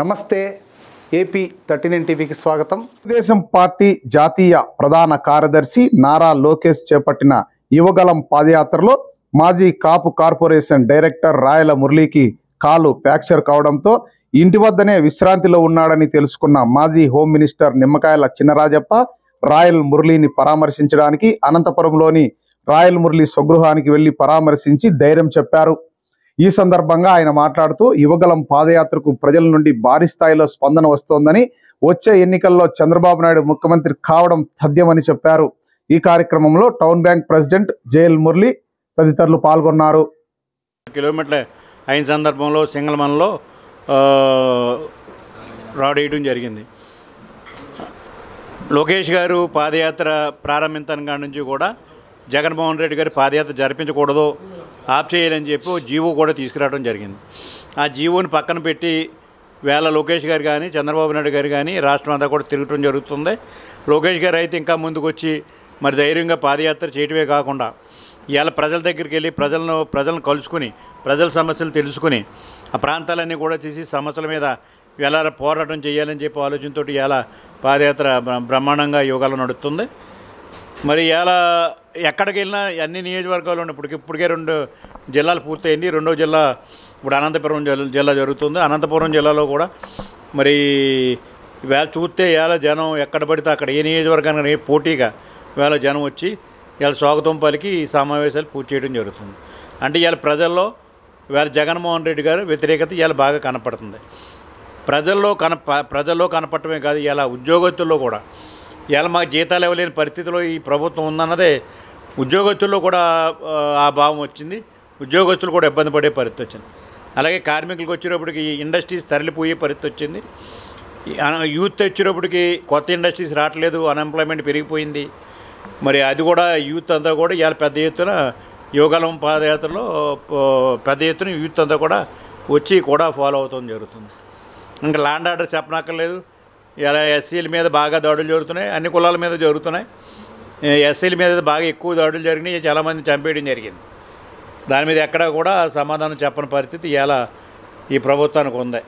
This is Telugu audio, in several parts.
నమస్తే ఏపీ థర్టీ నైన్ టీవీకి స్వాగతం తెలుగుదేశం పార్టీ జాతీయ ప్రధాన కార్యదర్శి నారా లోకేష్ చేపట్టిన యువగలం పాదయాత్రలో మాజీ కాపు కార్పొరేషన్ డైరెక్టర్ రాయల మురళీకి కాలు ఫ్రాక్చర్ కావడంతో ఇంటి వద్దనే విశ్రాంతిలో ఉన్నాడని తెలుసుకున్న మాజీ హోమ్ మినిస్టర్ నిమ్మకాయల చినరాజప్ప రాయల్ మురళీని పరామర్శించడానికి అనంతపురంలోని రాయల్ మురళి స్వగృహానికి వెళ్లి పరామర్శించి ధైర్యం చెప్పారు ఈ సందర్భంగా ఆయన మాట్లాడుతూ యువగలం పాదయాత్రకు ప్రజల నుండి భారీ స్థాయిలో స్పందన వస్తోందని వచ్చే ఎన్నికల్లో చంద్రబాబు నాయుడు ముఖ్యమంత్రి కావడం తథ్యమని చెప్పారు ఈ కార్యక్రమంలో town bank president J L Murali తదితరులు పాల్గొన్నారు కిలోమీటర్ల అయిన సందర్భంలో సింగల్మన్లో రాడేయడం జరిగింది లోకేష్ గారు పాదయాత్ర ప్రారంభించిన కాడి నుంచి కూడా జగన్మోహన్ రెడ్డి గారి పాదయాత్ర జరిపించకూడదు ఆప్ చేయాలని చెప్పి ఓ జీవో కూడా తీసుకురావడం జరిగింది ఆ జీవోని పక్కన పెట్టి వేళ లోకేష్ గారు కానీ చంద్రబాబు నాయుడు గారు కానీ రాష్ట్రం అంతా కూడా తిరగటం జరుగుతుంది లోకేష్ గారు అయితే ఇంకా ముందుకు వచ్చి మరి ధైర్యంగా పాదయాత్ర చేయటమే కాకుండా ఇవాళ ప్రజల దగ్గరికి వెళ్ళి ప్రజలను ప్రజలను కలుసుకుని ప్రజల సమస్యలు తెలుసుకుని ఆ ప్రాంతాలన్నీ కూడా తీసి సమస్యల మీద ఎలా పోరాటం చేయాలని చెప్పి ఆలోచనతో ఇవాళ పాదయాత్ర బ్ర- బ్రహ్మాండంగా యోగాలు నడుస్తుంది మరి ఇలా ఎక్కడికి వెళ్ళినా అన్ని నియోజకవర్గాలు ఉన్నాయి ఇప్పటికి ఇప్పటికే రెండు జిల్లాలు పూర్తయింది రెండో జిల్లా ఇప్పుడు అనంతపురం జిల్లా జిల్లా జరుగుతుంది అనంతపురం జిల్లాలో కూడా మరి వేళ చూస్తే వేళ జనం ఎక్కడ పడితే అక్కడ ఏ నియోజకవర్గానికి ఏ పోటీగా వేళ జనం వచ్చి ఇవాళ స్వాగతం పలికి ఈ సమావేశాలు పూర్తి చేయడం జరుగుతుంది అంటే ఇవాళ ప్రజల్లో ఇవాళ జగన్మోహన్ రెడ్డి గారు వ్యతిరేకత ఇవాళ బాగా కనపడుతుంది ప్రజల్లో కన ప- ప్రజల్లో కనపడటమే కాదు ఇలా ఉద్యోగస్తుల్లో కూడా ఇలా మాకు జీతాలు ఇవ్వలేని పరిస్థితిలో ఈ ప్రభుత్వం ఉందన్నదే ఉద్యోగస్తుల్లో కూడా ఆ, ఆ భావం వచ్చింది ఉద్యోగస్తులు కూడా ఇబ్బంది పడే పరిస్థితి వచ్చింది అలాగే కార్మికులకు వచ్చేటప్పటికి ఇండస్ట్రీస్ తరలిపోయే పరిస్థితి వచ్చింది ఈ అన- యూత్ వచ్చేటప్పటికి కొత్త ఇండస్ట్రీస్ రావట్లేదు అన్ఎంప్లాయ్మెంట్ పెరిగిపోయింది మరి అది కూడా యూత్ అంతా కూడా ఇవాళ పెద్ద ఎత్తున యోగాలం పాదయాత్రలో ప- పెద్ద ఎత్తున యూత్ అంతా కూడా వచ్చి కూడా ఫాలో అవుతాం జరుగుతుంది ఇంకా ల్యాండ్ ఆర్డర్ చెప్పనక్కర్లేదు ఇలా ఎస్సీల మీద బాగా దాడులు జరుగుతున్నాయి అన్ని కులాల మీద జరుగుతున్నాయి ఎస్సీల మీద బాగా ఎక్కువ దాడులు జరిగినాయి చాలామంది చంపేయడం జరిగింది దాని మీద ఎక్కడా కూడా సమాధానం చెప్పని పరిస్థితి ఇలా ఈ ప్రభుత్వానికి ఉంది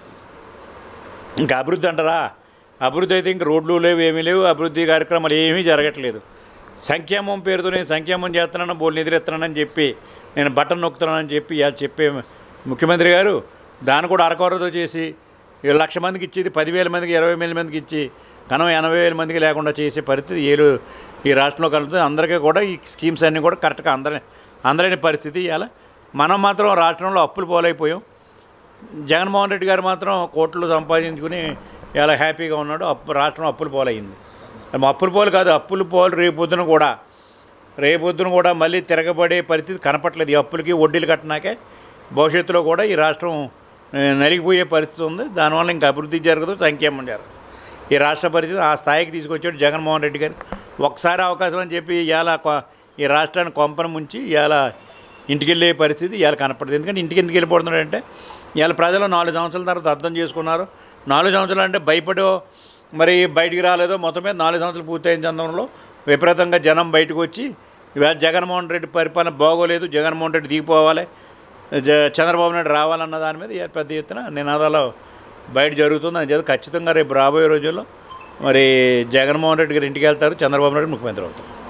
ఇంకా అభివృద్ధి అంటారా అభివృద్ధి అయితే ఇంక రోడ్లు లేవు ఏమీ లేవు అభివృద్ధి కార్యక్రమాలు ఏమీ జరగట్లేదు సంక్షేమం పేరుతో నేను సంక్షేమం చేస్తున్నాను బోల్ని ఎదురెత్తున్నానని చెప్పి నేను బటన్ నొక్కుతున్నానని చెప్పి ఇలా చెప్పే ముఖ్యమంత్రి గారు దాన్ని కూడా అరకొరతో చేసి ఈ లక్ష మందికి ఇచ్చేది పదివేల మందికి ఇరవై వేల మందికి ఇచ్చి కనం ఎనభై వేల మందికి లేకుండా చేసే పరిస్థితి ఏలు ఈ రాష్ట్రంలో కలుగుతుంది అందరికీ కూడా ఈ స్కీమ్స్ అన్నీ కూడా కరెక్ట్గా అందరి అందరైన పరిస్థితి ఇవాళ మనం మాత్రం రాష్ట్రంలో అప్పులు పోలైపోయాం జగన్మోహన్ రెడ్డి గారు మాత్రం కోట్లు సంపాదించుకుని ఇలా హ్యాపీగా ఉన్నాడు అప్పు రాష్ట్రం అప్పులు పోలయ్యింది మరి అప్పులు పోలు కాదు అప్పులు పోలు రేపొద్దున కూడా రేపొద్దున కూడా మళ్ళీ తిరగబడే పరిస్థితి కనపట్లేదు ఈ అప్పులకి వడ్డీలు కట్టినాకే భవిష్యత్తులో కూడా ఈ రాష్ట్రం ఆ, నలిగిపోయే పరిస్థితి ఉంది దానివల్ల ఇంకా అభివృద్ధి జరగదు సంక్షేమం జరగదు ఈ రాష్ట్ర పరిస్థితి ఆ స్థాయికి తీసుకొచ్చాడు జగన్మోహన్ రెడ్డి గారు ఒకసారి అవకాశం అని చెప్పి ఇవాళ కొ- ఈ రాష్ట్రాన్ని కొంపన ముంచి ఇవాళ ఇంటికి వెళ్ళే పరిస్థితి ఇవాళ కనపడుతుంది ఎందుకంటే ఇంటికి ఎందుకు వెళ్ళిపోతున్నాడంటే ఇవాళ ప్రజలు నాలుగు సంవత్సరాల తర్వాత అర్థం చేసుకున్నారు నాలుగు సంవత్సరాలు అంటే భయపడో మరి బయటికి రాలేదో మొత్తం మీద నాలుగు సంవత్సరాలు పూర్తయిన చందంలో విపరీతంగా జనం బయటకు వచ్చి ఇవాళ జగన్మోహన్ రెడ్డి పరిపాలన బాగోలేదు జగన్మోహన్ రెడ్డి దిగిపోవాలి జ చంద్రబాబు నాయుడు రావాలన్న దాని మీద ఇవాళ పెద్ద ఎత్తున నినాదాలు బయట జరుగుతుంది అని చేత ఖచ్చితంగా రేపు రాబోయే రోజుల్లో మరి జగన్మోహన్ రెడ్డి గారు ఇంటికి వెళ్తారు చంద్రబాబు నాయుడు ముఖ్యమంత్రి అవుతారు